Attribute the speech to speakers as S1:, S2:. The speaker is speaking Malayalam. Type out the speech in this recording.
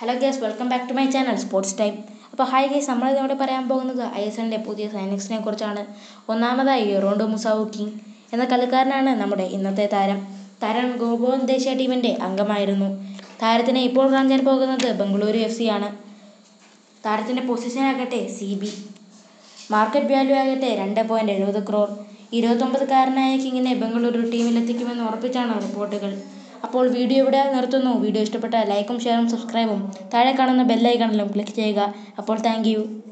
S1: hello guys welcome back to my channel sports time അപ്പോൾ ഹായ് ഗേസ് നമ്മളിതോടെ പറയാൻ പോകുന്നത് ഐ എസ് എല്ലിൻ്റെ പുതിയ സൈനിക്സിനെ കുറിച്ചാണ് ഒന്നാമതായി റോണ്ടോ മുസാവുക്കി എന്ന കളിക്കാരനാണ് നമ്മുടെ ഇന്നത്തെ താരം താരം ഗോവോൻ ദേശീയ ടീമിൻ്റെ അംഗമായിരുന്നു താരത്തിനെ ഇപ്പോൾ റാഞ്ചാൻ പോകുന്നത് ബംഗളൂരു എഫ് സി ആണ് താരത്തിൻ്റെ പൊസിഷൻ ആകട്ടെ സി ബി മാർക്കറ്റ് വാല്യൂ ആകട്ടെ രണ്ട് പോയിൻറ്റ് എഴുപത് ക്രോർ ഇരുപത്തൊമ്പതുകാരനായ കിങ്ങിനെ ബംഗളൂരു ടീമിലെത്തിക്കുമെന്ന് ഉറപ്പിച്ചാണ് റിപ്പോർട്ടുകൾ അപ്പോൾ വീഡിയോ ഇവിടെ നിർത്തുന്നു വീഡിയോ ഇഷ്ടപ്പെട്ടാൽ ലൈക്കും ഷെയറും സബ്സ്ക്രൈബും താഴെ കാണുന്ന ബെല്ലൈക്കണിലും ക്ലിക്ക് ചെയ്യുക അപ്പോൾ താങ്ക്